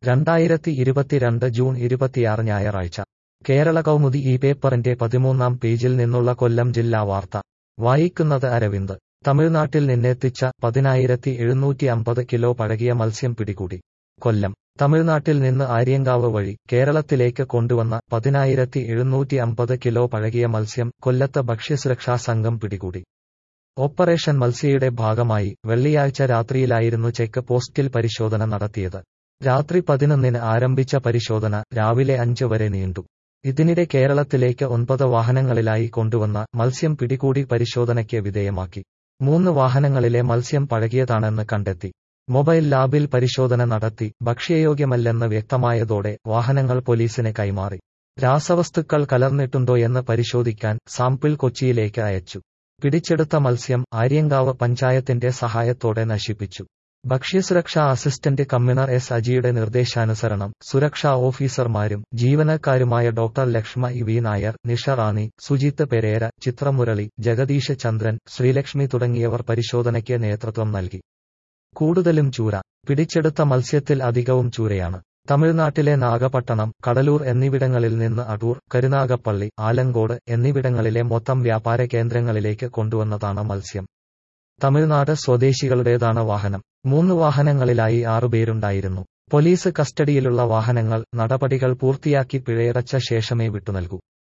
രണ്ടായിരത്തി ഇരുപത്തിരണ്ട് ജൂൺ ഇരുപത്തിയാറ് ഞായറാഴ്ച കേരള കൗമുദി ഈ പേപ്പറിന്റെ പതിമൂന്നാം പേജിൽ നിന്നുള്ള കൊല്ലം ജില്ലാ വാർത്ത വായിക്കുന്നത് അരവിന്ദ് തമിഴ്നാട്ടിൽ നിന്നെത്തിച്ച പതിനായിരത്തി എഴുന്നൂറ്റി അമ്പത് കിലോ പഴകിയ മത്സ്യം പിടികൂടി കൊല്ലം തമിഴ്നാട്ടിൽ നിന്ന് ആര്യങ്കാവ് വഴി കേരളത്തിലേക്ക് കൊണ്ടുവന്ന പതിനായിരത്തി എഴുന്നൂറ്റി അമ്പത് കിലോ പഴകിയ മത്സ്യം കൊല്ലത്ത് ഭക്ഷ്യസുരക്ഷാ സംഘം പിടികൂടി ഓപ്പറേഷൻ മത്സ്യയുടെ ഭാഗമായി വെള്ളിയാഴ്ച രാത്രിയിലായിരുന്നു ചെക്ക് പോസ്റ്റിൽ പരിശോധന നടത്തിയത് രാത്രി പതിനൊന്നിന് ആരംഭിച്ച പരിശോധന രാവിലെ അഞ്ച് വരെ നീണ്ടു ഇതിനിടെ കേരളത്തിലേക്ക് ഒൻപത് വാഹനങ്ങളിലായി കൊണ്ടുവന്ന മത്സ്യം പിടികൂടി പരിശോധനയ്ക്ക് വിധേയമാക്കി മൂന്ന് വാഹനങ്ങളിലെ മത്സ്യം പഴകിയതാണെന്ന് കണ്ടെത്തി മൊബൈൽ ലാബിൽ പരിശോധന നടത്തി ഭക്ഷ്യയോഗ്യമല്ലെന്ന് വ്യക്തമായതോടെ വാഹനങ്ങൾ പോലീസിന് കൈമാറി രാസവസ്തുക്കൾ കലർന്നിട്ടുണ്ടോയെന്ന് പരിശോധിക്കാൻ സാമ്പിൾ കൊച്ചിയിലേക്ക് അയച്ചു പിടിച്ചെടുത്ത മത്സ്യം ആര്യങ്കാവ് പഞ്ചായത്തിന്റെ സഹായത്തോടെ നശിപ്പിച്ചു ഭക്ഷ്യസുരക്ഷാ അസിസ്റ്റന്റ് കമ്മിണർ എസ് അജിയുടെ നിർദ്ദേശാനുസരണം സുരക്ഷാ ഓഫീസർമാരും ജീവനക്കാരുമായ ഡോക്ടർ ലക്ഷ്മ ഇ വി നായർ നിഷ റാണി സുജിത്ത് പെരേര ചിത്രമുരളി ജഗദീഷ് ചന്ദ്രൻ ശ്രീലക്ഷ്മി തുടങ്ങിയവർ പരിശോധനയ്ക്ക് നേതൃത്വം നൽകി കൂടുതലും ചൂര പിടിച്ചെടുത്ത മത്സ്യത്തിൽ അധികവും ചൂരയാണ് തമിഴ്നാട്ടിലെ നാഗപട്ടണം കടലൂർ എന്നിവിടങ്ങളിൽ നിന്ന് അടൂർ കരുനാഗപ്പള്ളി ആലങ്കോട് എന്നിവിടങ്ങളിലെ മൊത്തം വ്യാപാര കേന്ദ്രങ്ങളിലേക്ക് കൊണ്ടുവന്നതാണ് മത്സ്യം തമിഴ്നാട് സ്വദേശികളുടേതാണ് വാഹനം മൂന്ന് വാഹനങ്ങളിലായി ആറുപേരുണ്ടായിരുന്നു പോലീസ് കസ്റ്റഡിയിലുള്ള വാഹനങ്ങൾ നടപടികൾ പൂർത്തിയാക്കി പിഴയടച്ച ശേഷമേ വിട്ടുനൽകൂ